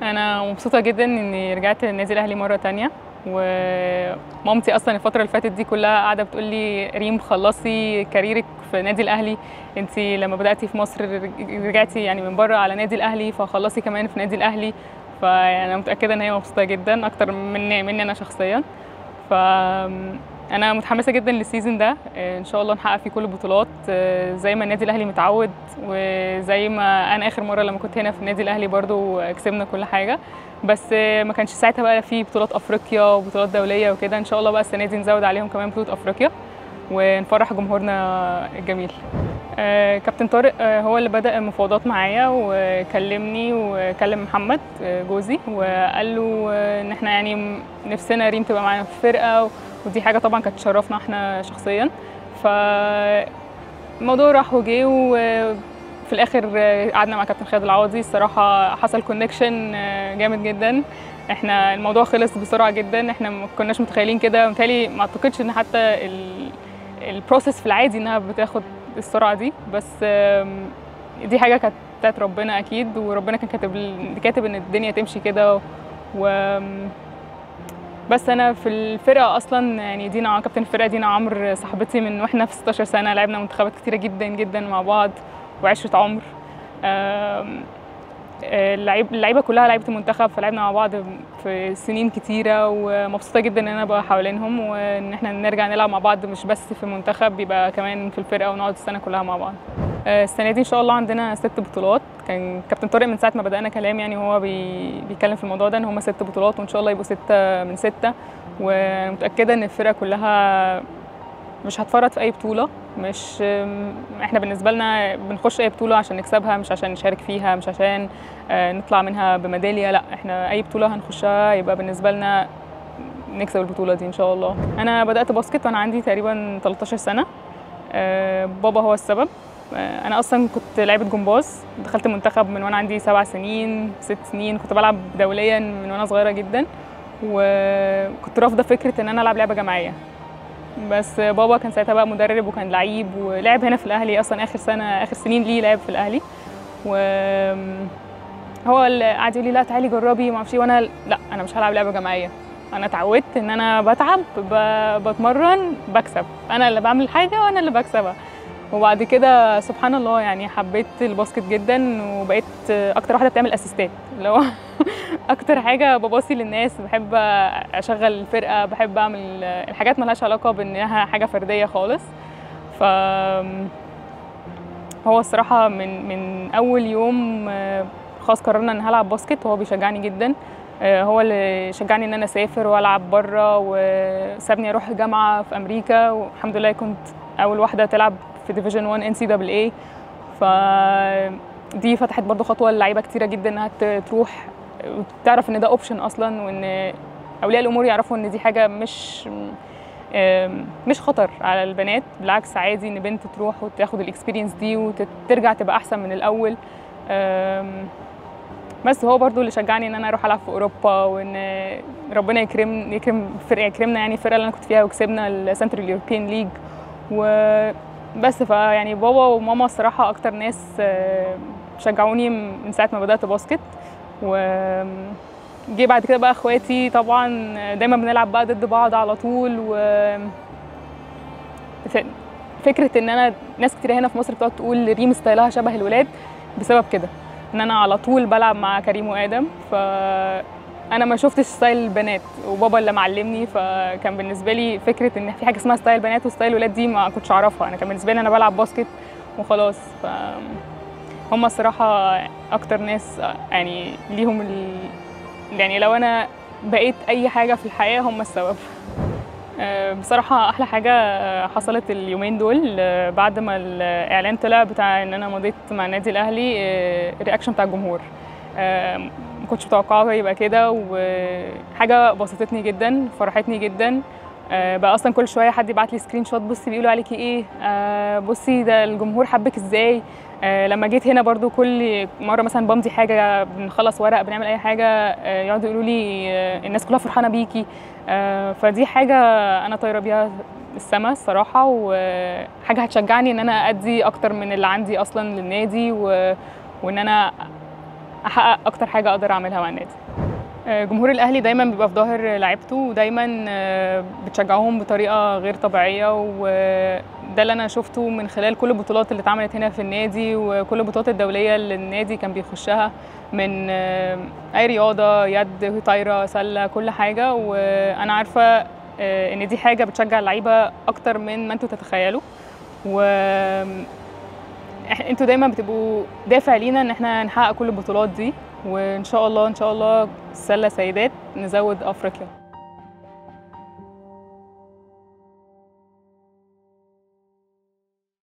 انا مبسوطه جدا اني رجعت النادي الاهلي مره تانية ومامتي اصلا الفتره اللي فاتت دي كلها قاعده بتقول لي ريم خلصي كاريرك في النادي الاهلي انت لما بداتي في مصر رجعتي يعني من بره على نادي الاهلي فخلصي كمان في نادي الاهلي فانا متاكده ان هي مبسوطه جدا اكتر مني مني انا شخصيا ف انا متحمسه جدا للسيزون ده ان شاء الله نحقق فيه كل البطولات زي ما النادي الاهلي متعود وزي ما انا اخر مره لما كنت هنا في النادي الاهلي برضو كسبنا كل حاجه بس ما كانش ساعتها بقى في بطولات افريقيا وبطولات دوليه وكده ان شاء الله بقى السنه دي نزود عليهم كمان بطوله افريقيا ونفرح جمهورنا الجميل آه كابتن طارق آه هو اللي بدا المفاوضات معايا وكلمني وكلم محمد آه جوزي وقال له ان احنا يعني نفسنا ريم تبقى معانا في الفرقه ودي حاجه طبعا كانت تشرفنا احنا شخصيا ف الموضوع راح وجه وفي الاخر قعدنا مع كابتن خالد العوضي الصراحه حصل كونكشن جامد جدا احنا الموضوع خلص بسرعه جدا احنا ما كناش متخيلين كده متهيألي ما اعتقدش ان حتى البروسيس في العادي انها بتاخد السرعه دي بس دي حاجه كانت بتاعت ربنا اكيد وربنا كان كاتب كاتب ان الدنيا تمشي كده و بس انا في الفرقه اصلا يعني دينا كابتن الفرقه دينا عمرو صاحبتي من واحنا في 16 سنه لعبنا منتخبات كتيره جدا جدا مع بعض وعشره عمر اللعيب اللعيبه كلها لعيبه المنتخب فلعبنا مع بعض في سنين كتيره ومبسوطه جدا ان انا بقى حوالينهم وان احنا نرجع نلعب مع بعض مش بس في المنتخب يبقى كمان في الفرقه ونقعد السنه كلها مع بعض السنه دي ان شاء الله عندنا ست بطولات كان كابتن طارق من ساعه ما بدانا كلام يعني هو بي... بيتكلم في الموضوع ده ان هم ست بطولات وان شاء الله يبقوا سته من سته ومتاكده ان الفرقه كلها مش هتفرط في اي بطوله مش احنا بالنسبه لنا بنخش اي بطوله عشان نكسبها مش عشان نشارك فيها مش عشان نطلع منها بميداليه لا احنا اي بطوله هنخشها يبقى بالنسبه لنا نكسب البطوله دي ان شاء الله انا بدات باسكت وانا عندي تقريبا 13 سنه بابا هو السبب انا اصلا كنت لعيبه جمباز دخلت المنتخب من وانا عندي سبع سنين ست سنين كنت بلعب دوليا من وانا صغيره جدا وكنت رافضه فكره ان انا العب لعبه جماعيه بس بابا كان ساعتها بقى مدرب وكان لعيب ولعب هنا في الاهلي اصلا اخر سنه اخر سنين ليه لعب في الاهلي و هو اللي قعد يقول لي لا تعالي جربي ما اعرفش وانا لا انا مش هلعب لعبه جماعيه انا اتعودت ان انا بتعب بتمرن بكسب انا اللي بعمل حاجه وانا اللي بكسبها وبعد كده سبحان الله يعني حبيت الباسكت جدا وبقيت اكتر واحده بتعمل اسيستات اللي هو اكتر حاجه بباصي للناس بحب اشغل الفرقه بحب اعمل الحاجات ملهاش علاقه بانها حاجه فرديه خالص ف هو الصراحه من من اول يوم خلاص قررنا ان هلعب باسكت وهو بيشجعني جدا هو اللي شجعني ان انا اسافر والعب بره وسابني اروح جامعه في امريكا والحمد لله كنت اول واحده تلعب في ديفيجن 1 ان سي دبل اي ف دي فتحت برضو خطوه للعيبه كتيره جدا انها تروح وتعرف ان ده اوبشن اصلا وان اولياء الامور يعرفوا ان دي حاجه مش مش خطر على البنات بالعكس عادي ان بنت تروح وتاخد الاكسبيرينس دي وترجع تبقى احسن من الاول بس هو برضو اللي شجعني ان انا اروح العب في اوروبا وان ربنا يكرم يكرم فرقه يكرمنا يعني الفرقه اللي انا كنت فيها وكسبنا السنترال يوروبيان ليج وبس فيعني بابا وماما الصراحه اكتر ناس شجعوني من ساعه ما بدات باسكت و جه بعد كده بقى اخواتي طبعا دايما بنلعب بقى ضد بعض على طول و فكره ان انا ناس كتير هنا في مصر بتقعد تقول ريم ستايلها شبه الولاد بسبب كده ان انا على طول بلعب مع كريم وادم ف انا ما شفتش ستايل البنات وبابا اللي معلمني فكان بالنسبه لي فكره ان في حاجه اسمها ستايل بنات وستايل ولاد دي ما كنتش اعرفها انا كان بالنسبه لي انا بلعب باسكت وخلاص ف هم الصراحه اكتر ناس يعني ليهم ال... يعني لو انا بقيت اي حاجه في الحياه هم السبب بصراحه احلى حاجه حصلت اليومين دول بعد ما الاعلان طلع بتاع ان انا مضيت مع النادي الاهلي الرياكشن بتاع الجمهور ما كنتش متوقعه يبقى كده وحاجه بسطتني جدا فرحتني جدا بقى اصلا كل شويه حد يبعت لي سكرين شوت بصي بيقولوا عليكي ايه بصي ده الجمهور حبك ازاي لما جيت هنا برضو كل مره مثلا بمضي حاجه بنخلص ورق بنعمل اي حاجه يقعدوا يقولوا لي الناس كلها فرحانه بيكي فدي حاجه انا طايره بيها السما الصراحه وحاجه هتشجعني ان انا ادي اكتر من اللي عندي اصلا للنادي و... وان انا احقق اكتر حاجه اقدر اعملها مع النادي آه، جمهور الاهلي دايما بيبقى في ظهر لعيبته ودايما آه، بتشجعوهم بطريقه غير طبيعيه وده اللي انا شفته من خلال كل البطولات اللي اتعملت هنا في النادي وكل البطولات الدوليه اللي النادي كان بيخشها من آه، اي رياضه يد طايره سله كل حاجه وانا عارفه آه، ان دي حاجه بتشجع اللعيبه اكتر من ما انتوا تتخيلوا و إح- انتوا دايما بتبقوا دافع لينا ان احنا نحقق كل البطولات دي وان شاء الله ان شاء الله السله سيدات نزود افريقيا